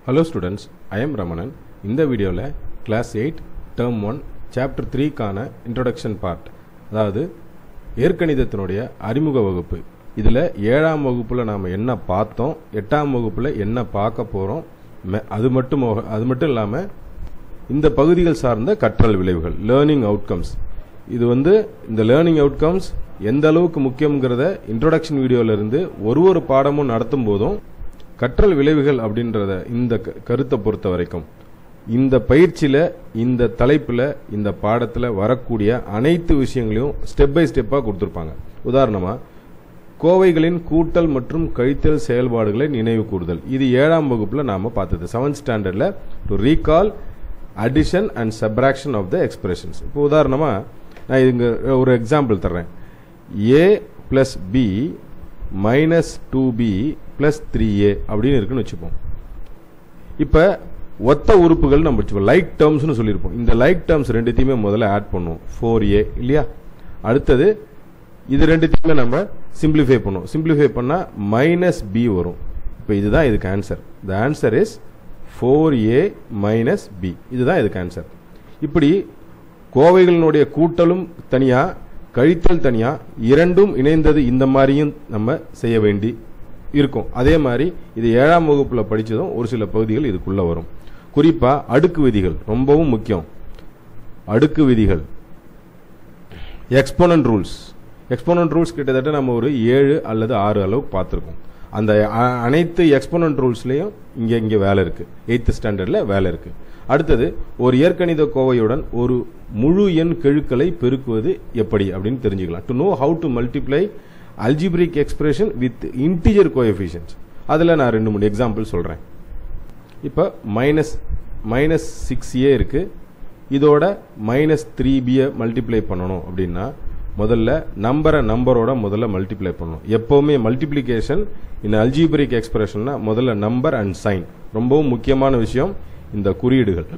Hello students I am Ramanan இந்த வீடியோவில் class eight term one chapter த்ரீக்கான இன்ட்ரொடக்ஷன் பார்ட் அதாவது இயற்கணிதத்தினுடைய அறிமுக வகுப்பு இதில் ஏழாம் வகுப்பில் நாம் என்ன பார்த்தோம் எட்டாம் வகுப்பில் என்ன பார்க்க போகிறோம் அது மட்டும் அது மட்டும் இல்லாமல் இந்த பகுதிகள் சார்ந்த கற்றல் விளைவுகள் லேர்னிங் அவுட்கம்ஸ் இது வந்து இந்த லேர்னிங் அவுட்கம்ஸ் எந்த அளவுக்கு முக்கியங்கிறத இன்ட்ரொடக்ஷன் வீடியோவிலிருந்து ஒரு ஒரு பாடமும் நடத்தும் போதும் கற்றல் விளைவுகள் அப்படின்றத இந்த க- கருத்தை பொறுத்த வரைக்கும் இந்த பயிற்சியில் இந்த தலைப்பில் இந்த பாடத்தில் வரக்கூடிய அனைத்து விஷயங்களையும் ஸ்டெப் பை ஸ்டெப்பாக கொடுத்துருப்பாங்க உதாரணமாக கோவைகளின் கூட்டல் மற்றும் கழித்தல் செயல்பாடுகளை நினைவு கூறுதல் இது ஏழாம் வகுப்பில் நாம் பார்த்தது செவன்த் ஸ்டாண்டர்டில் to recall addition and subtraction of the expressions இப்போ உதாரணமாக நான் இங்க ஒரு எக்ஸாம்பிள் தர்றேன் A plus B minus two B plus three A அப்படின்னு இருக்குன்னு வச்சுப்போம் இப்போ ஒத்த உறுப்புகள் நம்ம வச்சுப்போம் லைக் டேர்ம்ஸ்னு சொல்லியிருப்போம் இந்த லைக் டேர்ம்ஸ் ரெண்டுத்தையுமே முதல்ல ஆட் பண்ணுவோம் ஃபோர் ஏ இல்லையா அடுத்தது இது ரெண்டுத்தையுமே நம்ம சிம்பிளிஃபை பண்ணுவோம் சிம்பிளிஃபை பண்ணால் மைனஸ் பி வரும் இப்போ இதுதான் இதுக்கு answer the answer is four A minus B இதுதான் இதுக்கு ஆன்சர் இப்படி கோவைகளினுடைய கூட்டலும் தனியா கழித்தல் தனியா இரண்டும் இணைந்தது இந்த மாதிரியும் நம்ம செய்ய வேண்டி இருக்கும் அதே மாதிரி இது ஏழாம் வகுப்புல படிச்சதும் ஒரு சில பகுதிகள் இதுக்குள்ள வரும் குறிப்பா அடுக்கு விதிகள் ரொம்பவும் முக்கியம் அடுக்கு விதிகள் எக்ஸ்போனன்ட் ரூல்ஸ் எக்ஸ்போனன்ட் ரூல்ஸ் கிட்டத்தட்ட நம்ம ஒரு ஏழு அல்லது ஆறு அளவுக்கு பார்த்துருக்கோம் அந்த அ- அனைத்து எக்ஸ்போனன்ட் ரூல்ஸ்லேயும் இங்கே இங்கே வேலை இருக்கு எயித்து ஸ்டாண்டர்டில் வேலை இருக்கு அடுத்தது ஒரு இயற்கணித கோவையுடன் ஒரு முழு எண் கெழுக்களை பெருக்குவது எப்படி அப்படின்னு தெரிஞ்சுக்கலாம் to know how to multiply algebraic expression with integer coefficients அதில் நான் ரெண்டு மூணு எக்ஸாம்பிள் சொல்கிறேன் இப்போ மைனஸ் மைனஸ் சிக்ஸ் ஏ இருக்கு இதோட மைனஸ் த்ரீ பியை மல்டிப்ளை பண்ணணும் அப்படின்னா முதல்ல நம்பரை நம்பரோட முதல்ல மல்டிப்ளை பண்ணணும் எப்போவுமே மல்டிப்ளிகேஷன் இன் அல்ஜிபரிக் எக்ஸ்பிரஷன்னா முதல்ல நம்பர் அண்ட் சைன் ரொம்பவும் முக்கியமான விஷயம் இந்த குறியீடுகள்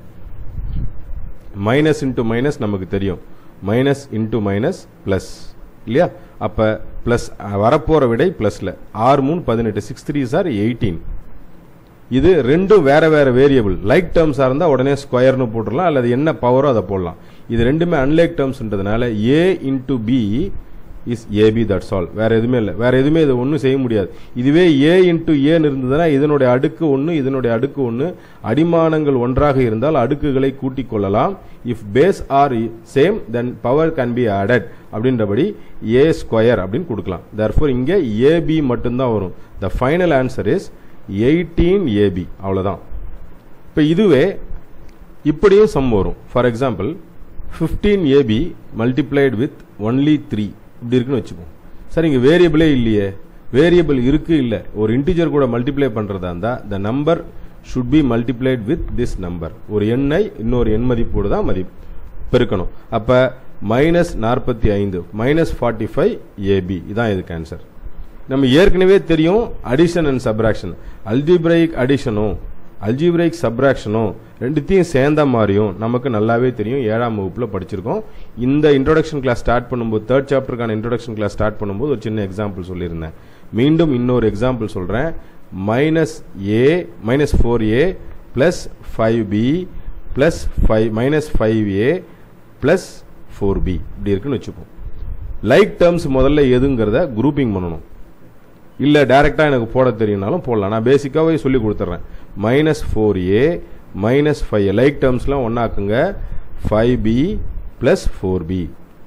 மைனஸ் இன்ட்டு மைனஸ் நமக்கு தெரியும் மைனஸ் இன்ட்டு மைனஸ் ப்ளஸ் இல்லையா அப்போ ப்ளஸ் வரப்போகிற விடை ப்ளஸில் ஆறு மூணு பதினெட்டு சிக்ஸ் த்ரீ சார் எயிட்டீன் இது ரெண்டும் வேற வேற வேரியபிள் லைக் டேர்ம்ஸா இருந்தா உடனே ஸ்கொயர்னு போட்டுடலாம் அல்லது என்ன பவரோ அதை போடலாம் இது ரெண்டுமே அன்லைக் டேர்ம்ஸ்ன்றதுனால A into B is AB that's all வேற எதுவுமே இல்லை வேற எதுவுமே இது ஒன்றும் செய்ய முடியாது இதுவே ஏ இன்டு ஏன்னு இருந்ததுன்னா இதனுடைய அடுக்கு ஒன்று இதனுடைய அடுக்கு ஒன்று அடிமானங்கள் ஒன்றாக இருந்தால் அடுக்குகளை கூட்டிக் கொள்ளலாம் if base are same then power can be added அப்படின்றபடி ஏ ஸ்கொயர் அப்படின்னு கொடுக்கலாம் தர்ஃபோர் இங்கே ஏபி மட்டும்தான் வரும் the final answer is eighteen AB அவ்வளோதான் இப்போ இதுவே இப்படியும் சம் வரும் for example fifteen AB multiplied with only three இப்படி இருக்குன்னு வச்சுப்போம் சார் இங்கே வேரியபிளே இல்லையே வேரியபிள் இருக்கு இல்லை ஒரு இன்டிஜர் கூட மல்டிப்ளை பண்ணுறதா இருந்தால் the number should be multiplied with this number ஒரு எண்ணை இன்னொரு எண் மதிப்போடு தான் மதி பெருக்கணும் அப்போ மைனஸ் நாற்பத்தி ஐந்து மைனஸ் ஃபார்ட்டி ஃபைவ் ஏபி இதான் இதுக்கு ஆன்சர் நம்ம ஏற்கனவே தெரியும் அடிஷன் அண்ட் சப்ராக்ஷன் அல்ஜிப்ரைக் அடிஷனும் அல்ஜிப்ரைக் சப்ராக்ஷனும் ரெண்டுத்தையும் சேர்ந்த மாதிரியும் நமக்கு நல்லாவே தெரியும் ஏழாம் வகுப்புல படிச்சிருக்கோம் இந்த இன்ட்ரோடக்ஷன் கிளாஸ் ஸ்டார்ட் பண்ணும்போது தேர்ட் சாப்டருக்கான இன்ட்ரோடக்ஷன் கிளாஸ் ஸ்டார்ட் பண்ணும்போது ஒரு சின்ன எக்ஸாம்பிள் சொல்லியிருந்தேன் மீண்டும் இன்னொரு எக்ஸாம்பிள் சொல்றேன் minus A minus four A plus five B plus five minus five A plus four B இப்படி இருக்குன்னு வச்சுப்போம் லைக் டேர்ம்ஸ் முதல்ல எதுங்கிறத குரூப்பிங் பண்ணணும் இல்ல டைரக்டா எனக்கு போட தெரியும்னாலும் போடலாம் நான் பேசிக்காவே சொல்லி கொடுத்துட்றேன் minus four A minus five like டேர்ம்ஸ்லாம் ஒன்னாக்குங்க five B plus four B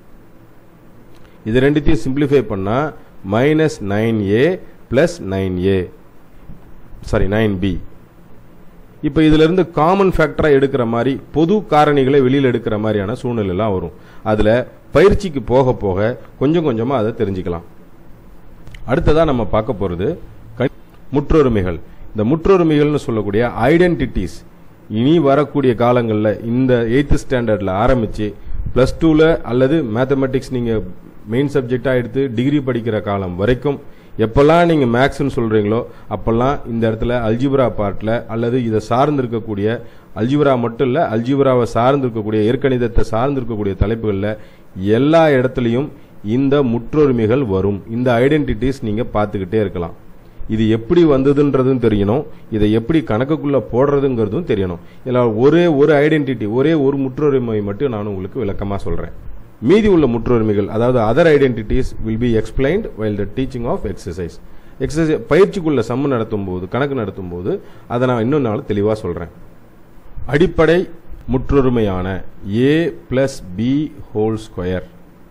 இது ரெண்டுத்தையும் சிம்பிளிஃபை பண்ணா minus nine A plus nine A sorry nine B இப்போ இதுல இருந்து காமன் ஃபேக்டரா எடுக்கிற மாதிரி பொது காரணிகளை வெளியில் எடுக்கிற மாதிரியான சூழ்நிலைலாம் வரும் அதுல பயிற்சிக்கு போக போக கொஞ்சம் கொஞ்சமா அதை தெரிஞ்சுக்கலாம் அடுத்ததா நம்ம பார்க்க போறது கணி- முற்றொருமைகள் இந்த முற்றொருமைகள்னு சொல்லக்கூடிய ஐடென்டிட்டிஸ் இனி வரக்கூடிய காலங்களில் இந்த எயித்து ஸ்டாண்டர்டில் ஆரம்பிச்சு ப்ளஸ் டூவில் அல்லது மேத்தமெட்டிக்ஸ் நீங்கள் மெயின் சப்ஜெக்டாக எடுத்து டிகிரி படிக்கிற காலம் வரைக்கும் எப்பெல்லாம் நீங்கள் மேக்ஸ்னு சொல்கிறீங்களோ அப்பெல்லாம் இந்த இடத்துல அல்ஜிப்ரா பார்ட்டில் அல்லது இதை சார்ந்திருக்கக்கூடிய அல்ஜிப்ரா மட்டும் இல்லை அல்ஜிப்ராவை சார்ந்திருக்கக்கூடிய இயற்கணிதத்தை சார்ந்திருக்கக்கூடிய தலைப்புகளில் எல்லா இடத்துலையும் இந்த முற்றொருமைகள் வரும் இந்த ஐடென்டிட்டிஸ் நீங்கள் பார்த்துக்கிட்டே இருக்கலாம் இது எப்படி வந்ததுன்றதும் தெரியணும் இதை எப்படி கணக்குக்குள்ள போடுறதுங்கிறதும் தெரியணும் இதில் ஒரே ஒரு ஐடென்டிட்டி ஒரே ஒரு முற்றுரிமை மட்டும் நான் உங்களுக்கு விளக்கமாக சொல்கிறேன் மீதி உள்ள முற்றுரிமைகள் அதாவது other identities will be explained while the teaching of exercise exercise பயிற்சிக்குள்ள சம்மு நடத்தும் போது கணக்கு நடத்தும் போது அதை நான் இன்னும் நாள் தெளிவாக சொல்கிறேன் அடிப்படை முற்றுரிமையான A plus B whole square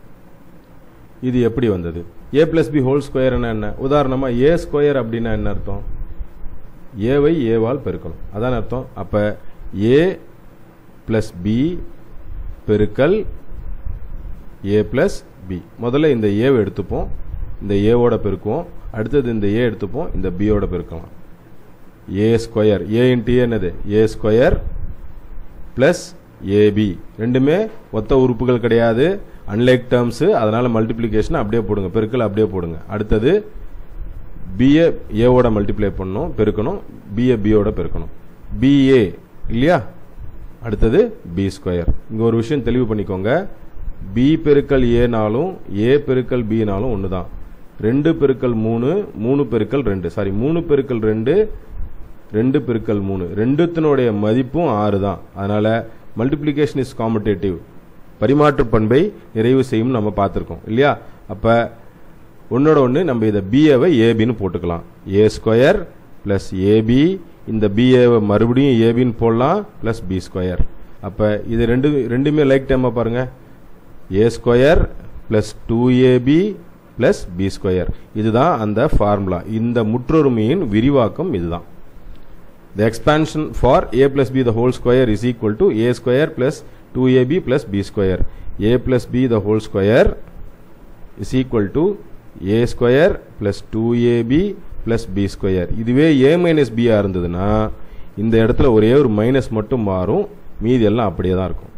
இது எப்படி வந்தது A plus B whole square என்ன உதாரணமாக ஏ ஸ்கொயர் அப்படின்னா என்ன அர்த்தம் ஏவை ஏவால் பெருக்கணும் அதான் அர்த்தம் அப்போ ஏ பிளஸ் பி பெருக்கல் ஏ பிளஸ் பி முதல்ல இந்த ஏவை எடுத்துப்போம் இந்த ஏவோட பெருக்குவோம் அடுத்தது இந்த ஏ எடுத்துப்போம் இந்த பியோட பெருக்கலாம் ஏ ஸ்கொயர் ஏ இன்ட்டு என்னது ஏ ஸ்கொயர் பிளஸ் ஏபி ரெண்டுமே ஒத்த உறுப்புகள் கிடையாது அன்லைக் டேர்ம்ஸ் அதனால மல்டிப்ளிகேஷன் அப்படியே போடுங்க பெருக்கல் அப்படியே போடுங்க அடுத்தது பிஏ ஏவோட மல்டிப்ளை பண்ணணும் பெருக்கணும் பிஏ பியோட பெருக்கணும் பிஏ இல்லையா அடுத்தது பி ஸ்கொயர் இங்கே ஒரு விஷயம் தெளிவு பண்ணிக்கோங்க பி பெருக்கல் ஏனாலும் ஏ பெருக்கல் பினாலும் ஒன்று தான் ரெண்டு பெருக்கல் மூணு மூணு பெருக்கல் ரெண்டு சாரி மூணு பெருக்கல் ரெண்டு ரெண்டு பெருக்கல் மூணு ரெண்டுத்தினுடைய மதிப்பும் ஆறு தான் அதனால மல்டிப்ளிகேஷன் இஸ் காம்படேட்டிவ் பரிமாற்று பண்பை நிறைவு செய்யும் நம்ம பார்த்துருக்கோம் இல்லையா அப்போ ஒன்னோட ஒன்று நம்ம இதை பிஏவை ஏபின்னு போட்டுக்கலாம் ஏ ஸ்கொயர் ப்ளஸ் ஏபி இந்த பிஏவை மறுபடியும் ஏபின்னு போடலாம் ப்ளஸ் பி ஸ்கொயர் அப்போ இது ரெண்டு ரெண்டுமே லைக் டைமாக பாருங்கள் A square plus two AB plus B square இதுதான் அந்த ஃபார்முலா இந்த முற்றொருமையின் விரிவாக்கம் இதுதான் The expansion for a plus b the whole square is equal to a square plus 2ab plus b square. a plus b the whole square is equal to a square plus 2ab plus b square. இதுவே a minus b ஆ இருந்ததுன்னா இந்த இடத்துல ஒரே ஒரு minus மட்டும் மாறும் மீதி எல்லாம் அப்படியே தான் இருக்கும்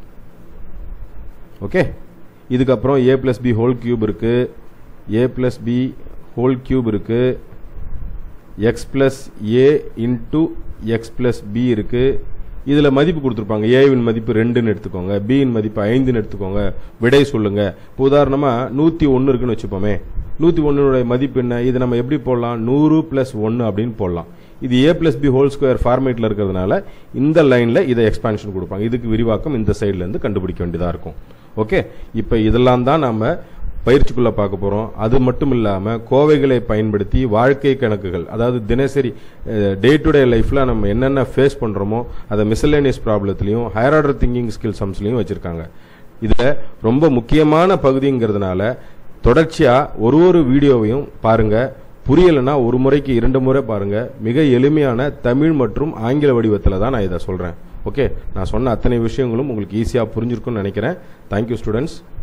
ஓகே இதுக்கப்புறம் a plus b whole cube இருக்கு a plus b whole cube இருக்கு X plus A into X plus B இருக்கு இதில் மதிப்பு கொடுத்துருப்பாங்க ஏவின் மதிப்பு ரெண்டுன்னு எடுத்துக்கோங்க பியின் மதிப்பு ஐந்துன்னு எடுத்துக்கோங்க விடை சொல்லுங்க இப்போ உதாரணமாக நூற்றி ஒன்று இருக்குன்னு வச்சுப்போமே நூற்றி ஒன்றுடைய மதிப்பு என்ன இது நம்ம எப்படி போடலாம் நூறு ப்ளஸ் ஒன்று அப்படின்னு போடலாம் இது A plus B whole square ஃபார்மேட்டில் இருக்கிறதுனால இந்த லைனில் இதை எக்ஸ்பான்ஷன் கொடுப்பாங்க இதுக்கு விரிவாக்கம் இந்த சைட்லேருந்து கண்டுபிடிக்க வேண்டியதாக இருக்கும் ஓகே இப்போ இதெல்லாம் தான் நம்ம பயிற்சிக்குள்ள பார்க்க போறோம் அது மட்டும் இல்லாம கோவைகளை பயன்படுத்தி வாழ்க்கை கணக்குகள் அதாவது தினசரி டே டு டே லைஃப்ல நம்ம என்னென்ன ஃபேஸ் பண்றோமோ அதை மிசலேனியஸ் ப்ராப்ளத்திலையும் ஹையர் ஆர்டர் திங்கிங் ஸ்கில் சம்ஸ்லையும் வச்சிருக்காங்க இதுல ரொம்ப முக்கியமான பகுதிங்கிறதுனால தொடர்ச்சியா ஒரு ஒரு வீடியோவையும் பாருங்க புரியலைன்னா ஒரு முறைக்கு இரண்டு முறை பாருங்க மிக எளிமையான தமிழ் மற்றும் ஆங்கில வடிவத்தில் தான் நான் இதை சொல்றேன் ஓகே நான் சொன்ன அத்தனை விஷயங்களும் உங்களுக்கு ஈஸியாக புரிஞ்சிருக்கும்னு நினைக்கிறேன் தேங்க்யூ ஸ்டூடெண்ட்ஸ்